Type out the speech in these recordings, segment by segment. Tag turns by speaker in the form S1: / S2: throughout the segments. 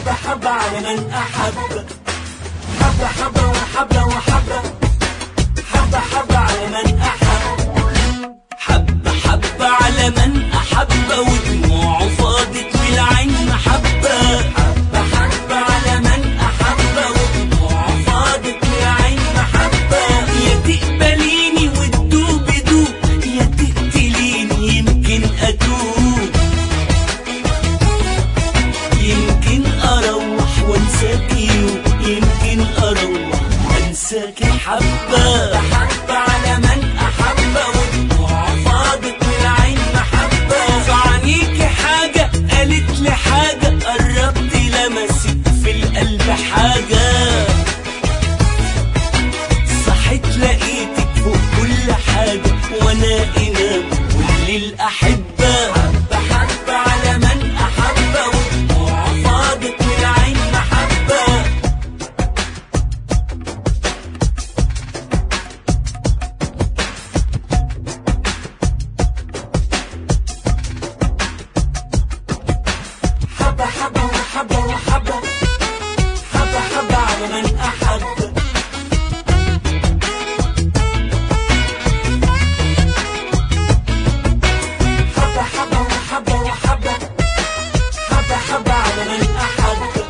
S1: حبة حبة على من أحب حبة حبة وحبة وحبة حبة حبة على من أحب حبة حبة على من أحب ودموعه فاضت بالعين محبة حبة حبة على من أحب ودموعه فاضت بالعين محبة يا تقبليني وتدوب دوب يا تقتليني يمكن أتوب يمكن اروح وانساكي يمكن اروح وانساكي حبة حبة على من احب ودموع فاضت من العين محبة فعنيكي حاجة قالت لي حاجة قربت لمست في القلب حاجة صحيت لقيتك فوق كل حاجة وانا انام كل الاحبة حبة حبة على من احب ودموع فاضت من العين محبة حبة حبة وحبة وحبة حبة حبة على من أحب حبة حبة وحبة وحبة حبة حبة على من أحب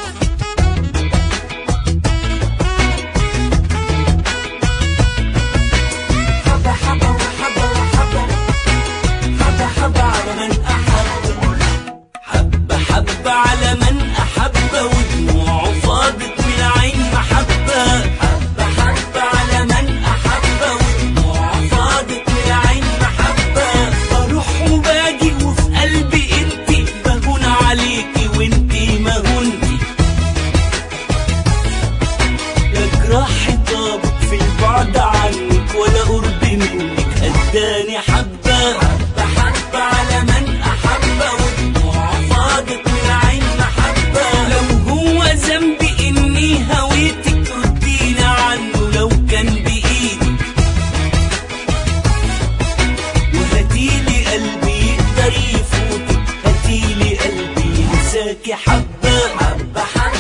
S1: حبة حبة وحبة وحبة حبة حبة على من أحب حبة حبة على من أحب ودموعه فاضت من العين محبة حبة حبة على من أحب ودموعه فاضت من العين محبة بروح وباجي وفي قلبي انتي بهون عليكي وانتي ما هنتي لا جراحي طابت في البعد عنك ولا قرب منك اداني حبة حبة حبة على من أحب ودموع فاضت من العين محبة لو هو ذنبي إني هويتك رديني عنه لو كان بإيدك وهاتيلي قلبي يقدر يفوتك هاتيلي قلبي ينساكي حبة حبة حبة